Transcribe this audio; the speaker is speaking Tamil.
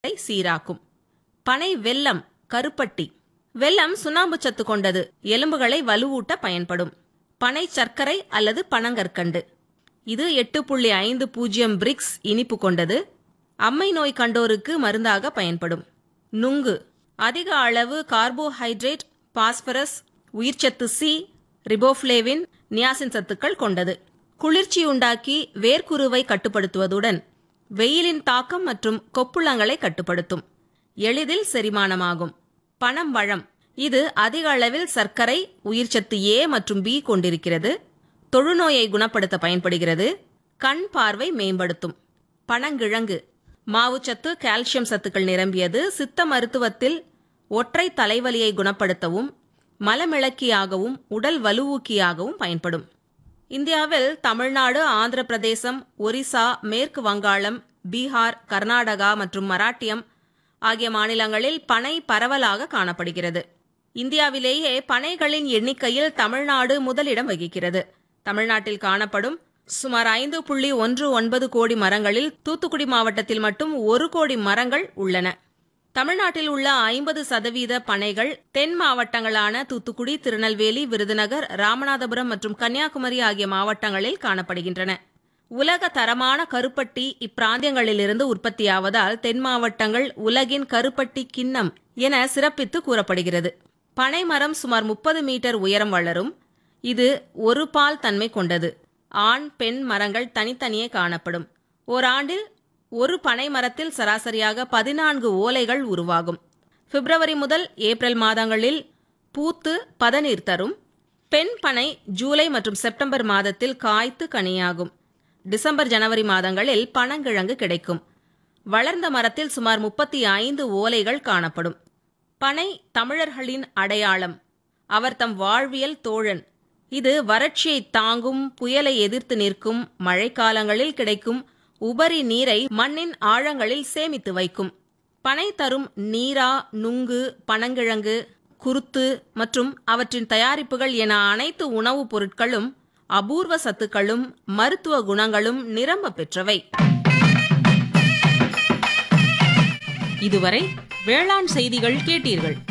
ஐ சீராக்கும் பனை வெல்லம் கருப்பட்டி வெல்லம் சுண்ணாம்பு சத்து கொண்டது எலும்புகளை வலுவூட்ட பயன்படும் பனை சர்க்கரை அல்லது பனங்கற்கண்டு இது எட்டு புள்ளி ஐந்து பூஜ்ஜியம் பிரிக்ஸ் இனிப்பு கொண்டது அம்மை நோய் கண்டோருக்கு மருந்தாக பயன்படும் நுங்கு அதிக அளவு கார்போஹைட்ரேட் பாஸ்பரஸ் உயிர்ச்சத்து சி ரிபோஃப்ளேவின் நியாசின் சத்துக்கள் கொண்டது குளிர்ச்சி உண்டாக்கி வேர்க்குருவை கட்டுப்படுத்துவதுடன் வெயிலின் தாக்கம் மற்றும் கொப்புளங்களை கட்டுப்படுத்தும் எளிதில் செரிமானமாகும் பனம் பழம் இது அதிக அளவில் சர்க்கரை உயிர்ச்சத்து ஏ மற்றும் பி கொண்டிருக்கிறது தொழுநோயை குணப்படுத்த பயன்படுகிறது கண் பார்வை மேம்படுத்தும் பனங்கிழங்கு மாவுச்சத்து கால்சியம் சத்துக்கள் நிரம்பியது சித்த மருத்துவத்தில் ஒற்றை தலைவலியை குணப்படுத்தவும் மலமிளக்கியாகவும் உடல் வலுவூக்கியாகவும் பயன்படும் இந்தியாவில் தமிழ்நாடு ஆந்திர பிரதேசம் ஒரிசா மேற்கு வங்காளம் பீகார் கர்நாடகா மற்றும் மராட்டியம் ஆகிய மாநிலங்களில் பனை பரவலாக காணப்படுகிறது இந்தியாவிலேயே பனைகளின் எண்ணிக்கையில் தமிழ்நாடு முதலிடம் வகிக்கிறது தமிழ்நாட்டில் காணப்படும் சுமார் ஐந்து புள்ளி ஒன்று ஒன்பது கோடி மரங்களில் தூத்துக்குடி மாவட்டத்தில் மட்டும் ஒரு கோடி மரங்கள் உள்ளன தமிழ்நாட்டில் உள்ள ஐம்பது சதவீத பனைகள் தென் மாவட்டங்களான தூத்துக்குடி திருநெல்வேலி விருதுநகர் ராமநாதபுரம் மற்றும் கன்னியாகுமரி ஆகிய மாவட்டங்களில் காணப்படுகின்றன உலக தரமான கருப்பட்டி இப்பிராந்தியங்களிலிருந்து உற்பத்தியாவதால் தென் மாவட்டங்கள் உலகின் கருப்பட்டி கிண்ணம் என சிறப்பித்து கூறப்படுகிறது பனை மரம் சுமார் முப்பது மீட்டர் உயரம் வளரும் இது ஒரு பால் தன்மை கொண்டது ஆண் பெண் மரங்கள் தனித்தனியே காணப்படும் ஓராண்டில் ஒரு பனை மரத்தில் சராசரியாக பதினான்கு ஓலைகள் உருவாகும் பிப்ரவரி முதல் ஏப்ரல் மாதங்களில் பூத்து பதநீர் தரும் பெண் பனை ஜூலை மற்றும் செப்டம்பர் மாதத்தில் காய்த்து கனியாகும் டிசம்பர் ஜனவரி மாதங்களில் பனங்கிழங்கு கிடைக்கும் வளர்ந்த மரத்தில் சுமார் முப்பத்தி ஐந்து ஓலைகள் காணப்படும் பனை தமிழர்களின் அடையாளம் அவர் தம் வாழ்வியல் தோழன் இது வறட்சியை தாங்கும் புயலை எதிர்த்து நிற்கும் மழைக்காலங்களில் கிடைக்கும் உபரி நீரை மண்ணின் ஆழங்களில் சேமித்து வைக்கும் பனை தரும் நீரா நுங்கு பனங்கிழங்கு குருத்து மற்றும் அவற்றின் தயாரிப்புகள் என அனைத்து உணவுப் பொருட்களும் அபூர்வ சத்துக்களும் மருத்துவ குணங்களும் நிரம்ப பெற்றவை இதுவரை வேளாண் செய்திகள் கேட்டீர்கள்